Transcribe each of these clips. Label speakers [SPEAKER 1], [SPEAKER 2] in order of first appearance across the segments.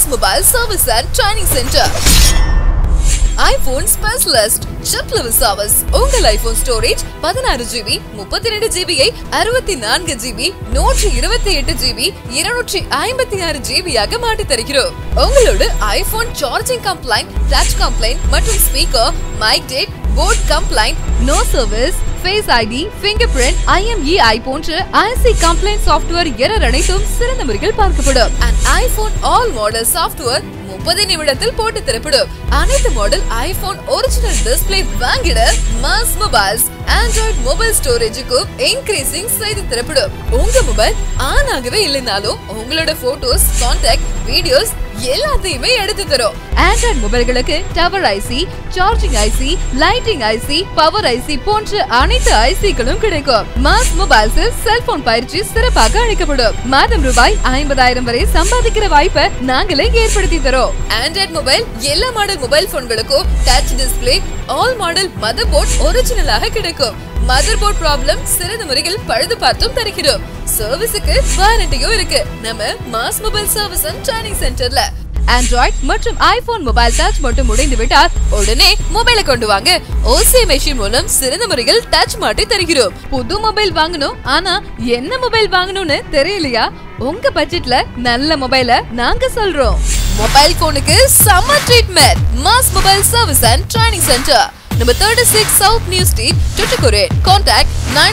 [SPEAKER 1] Mass mobile service and training centre iPhone specialist chip level service உங்கள் iPhone storage பதினாறு GB முப்பத்தி ரெண்டு ஜிபியை அறுபத்தி நான்கு ஜிபி நூற்றி இருபத்தி எட்டு ஜிபி இருநூற்றி ஐம்பத்தி ஆறு ஜிபியாக மாற்றி தருகிறோம் உங்களோட iPhone charging complaint touch complaint மற்றும் speaker mic data port complaint no service face ID fingerprint IMEI போன்ற ஐசி கம்ப்ளைண்ட் சாஃப்ட்வேர் எரர் அனைத்தும் சிறந்த முறையில் பார்க்கப்படும் and iPhone all model software முப்பது நிமிடத்தில் போட்டு தரப்படும் அனைத்து மாடல் ஐபோன் ஒரிஜினல் டிஸ்பிளே வாங்கிட மாஸ் மொபைல்ஸ் ஆண்ட்ராய்ட் மொபைல் ஸ்டோரேஜுக்கும் இன்க்ரீசிங் செய்து தரப்படும் உங்க மொபைல் ஆன் ஆகவே இல்லைனாலும் உங்களோட போட்டோஸ் கான்டாக்ட் வீடியோஸ் எல்லாத்தையுமே எடுத்து தரும் ஆண்ட்ராய்ட் மொபைல்களுக்கு tower IC charging IC lighting IC power IC போன்ற அனைத்து ஐசிகளும் கிடைக்கும் மாஸ் மொபைல்ஸில் செல்போன் பயிற்சி சிறப்பாக அளிக்கப்படும் மாதம் ரூபாய் ஐம்பதாயிரம் வரை சம்பாதிக்கிற வாய்ப்பை நாங்களே ஏற்படுத்தி தரோம் ஆண்ட்ராய்ட் மொபைல் எல்லா மாடல் மொபைல் போன்களுக்கும் touch display all model motherboard ஒரிஜினலாக கிடைக்கும் மதர் போர்ட் ப்ராப்ளம் சிறந்த முறையில் பழுது பார்த்தும் தருகிறோம் சர்வீஸுக்கு வாரண்டியும் இருக்கு நம்ம mass mobile service and training சென்டர்ல ஆண்ட்ராய்ட் மற்றும் ஐபோன் மொபைல் டச் மட்டும் முடிந்து விட்டால் உடனே மொபைலை கொண்டு வாங்க ஓசி மெஷின் மூலம் சிறந்த முறையில் டச் மாட்டி தருகிறோம் புது மொபைல் வாங்கணும் ஆனா என்ன மொபைல் வாங்கணும்னு தெரியலையா உங்க பட்ஜெட்ல நல்ல மொபைலை நாங்க சொல்றோம் மொபைல் போனுக்கு summer treatment mass mobile service and training centre Number 36 South New Street, Tuticorin. Contact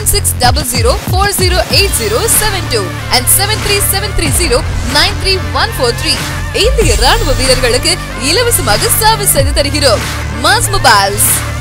[SPEAKER 1] 9600408072 and 73730-93143. இந்திய ராணுவ வீரர்களுக்கு இலவசமாக சர்வீஸ் செய்து தருகிறோம் மாஸ் மொபைல்ஸ்